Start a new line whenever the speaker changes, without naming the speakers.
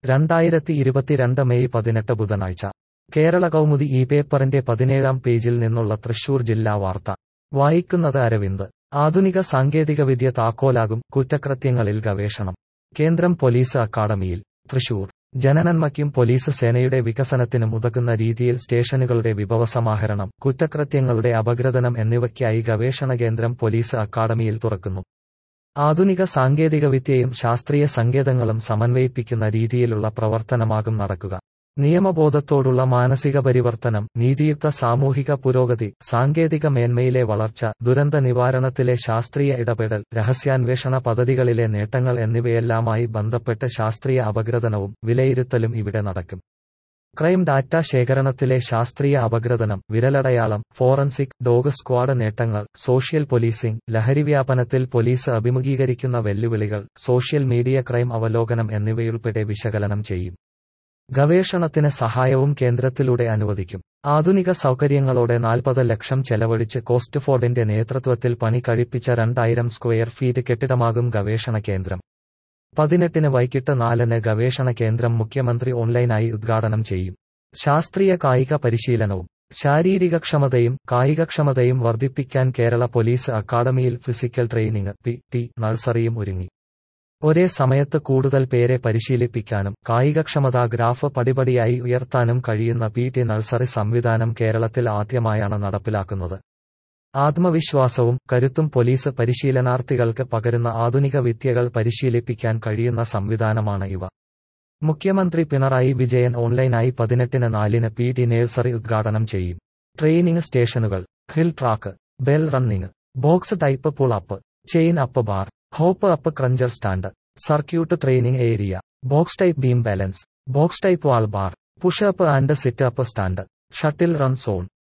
രണ്ടായിരത്തി ഇരുപത്തിരണ്ട് മെയ് പതിനെട്ട് ബുധനാഴ്ച കേരള കൗമുദി ഈ പേപ്പറിന്റെ പതിനേഴാം പേജിൽ നിന്നുള്ള തൃശൂർ ജില്ലാ വാർത്ത വായിക്കുന്നത് അരവിന്ദ് ആധുനിക സാങ്കേതികവിദ്യ താക്കോലാകും കുറ്റകൃത്യങ്ങളിൽ ഗവേഷണം കേന്ദ്രം പോലീസ് അക്കാദമിയിൽ തൃശൂർ ജനനന്മയ്ക്കും പോലീസ് സേനയുടെ വികസനത്തിനും ഉതകുന്ന രീതിയിൽ സ്റ്റേഷനുകളുടെ വിഭവസമാഹരണം കുറ്റകൃത്യങ്ങളുടെ അപഗ്രഥനം എന്നിവയ്ക്കായി ഗവേഷണ കേന്ദ്രം പോലീസ് അക്കാദമിയിൽ തുറക്കുന്നു ആധുനിക സാങ്കേതികവിദ്യയും ശാസ്ത്രീയ സങ്കേതങ്ങളും സമന്വയിപ്പിക്കുന്ന രീതിയിലുള്ള പ്രവർത്തനമാകും നടക്കുക നിയമബോധത്തോടുള്ള മാനസിക പരിവർത്തനം നീതിയുക്ത സാമൂഹിക പുരോഗതി സാങ്കേതിക മേന്മയിലെ വളർച്ച ദുരന്ത നിവാരണത്തിലെ ശാസ്ത്രീയ ഇടപെടൽ രഹസ്യാന്വേഷണ പദ്ധതികളിലെ നേട്ടങ്ങൾ എന്നിവയെല്ലാമായി ബന്ധപ്പെട്ട് ശാസ്ത്രീയ അപഗ്രഥനവും വിലയിരുത്തലും ഇവിടെ നടക്കും ക്രൈം ഡാറ്റ ശേഖരണത്തിലെ ശാസ്ത്രീയ അപഗ്രഥനം വിരലടയാളം ഫോറൻസിക് ഡോഗ് സ്ക്വാഡ് നേട്ടങ്ങൾ സോഷ്യൽ പോലീസിംഗ് ലഹരിവ്യാപനത്തിൽ പോലീസ് അഭിമുഖീകരിക്കുന്ന വെല്ലുവിളികൾ സോഷ്യൽ മീഡിയ ക്രൈം അവലോകനം എന്നിവയുൾപ്പെടെ വിശകലനം ചെയ്യും ഗവേഷണത്തിന് സഹായവും കേന്ദ്രത്തിലൂടെ അനുവദിക്കും ആധുനിക സൗകര്യങ്ങളോടെ നാൽപ്പത് ലക്ഷം ചെലവഴിച്ച് കോസ്റ്റ്ഫോർഡിന്റെ നേതൃത്വത്തിൽ പണി കഴിപ്പിച്ച രണ്ടായിരം സ്ക്വയർ ഫീറ്റ് കെട്ടിടമാകും ഗവേഷണ കേന്ദ്രം പതിനെട്ടിന് വൈകിട്ട് നാലിന് ഗവേഷണ കേന്ദ്രം മുഖ്യമന്ത്രി ഓൺലൈനായി ഉദ്ഘാടനം ചെയ്യും ശാസ്ത്രീയ കായിക പരിശീലനവും ശാരീരികക്ഷമതയും കായികക്ഷമതയും വർദ്ധിപ്പിക്കാൻ കേരള പോലീസ് അക്കാദമിയിൽ ഫിസിക്കൽ ട്രെയിനിങ് പി ടി നഴ്സറിയും ഒരുങ്ങി ഒരേ സമയത്ത് കൂടുതൽ പേരെ പരിശീലിപ്പിക്കാനും കായികക്ഷമതാ ഗ്രാഫ് പടിപടിയായി ഉയർത്താനും കഴിയുന്ന പി ടി നഴ്സറി സംവിധാനം കേരളത്തിൽ ആദ്യമായാണ് നടപ്പിലാക്കുന്നത് ആത്മവിശ്വാസവും കരുത്തും പോലീസ് പരിശീലനാർത്ഥികൾക്ക് പകരുന്ന ആധുനിക വിദ്യകൾ പരിശീലിപ്പിക്കാൻ കഴിയുന്ന സംവിധാനമാണ് ഇവ മുഖ്യമന്ത്രി പിണറായി വിജയൻ ഓൺലൈനായി പതിനെട്ടിന് നാലിന് പി ടി നഴ്സറി ഉദ്ഘാടനം ചെയ്യും ട്രെയിനിങ് സ്റ്റേഷനുകൾ hill track bell running box type pull up chin up bar hop up cruncher stand circuit training area box type beam balance box type wall bar push up and sit up stand shuttle run zone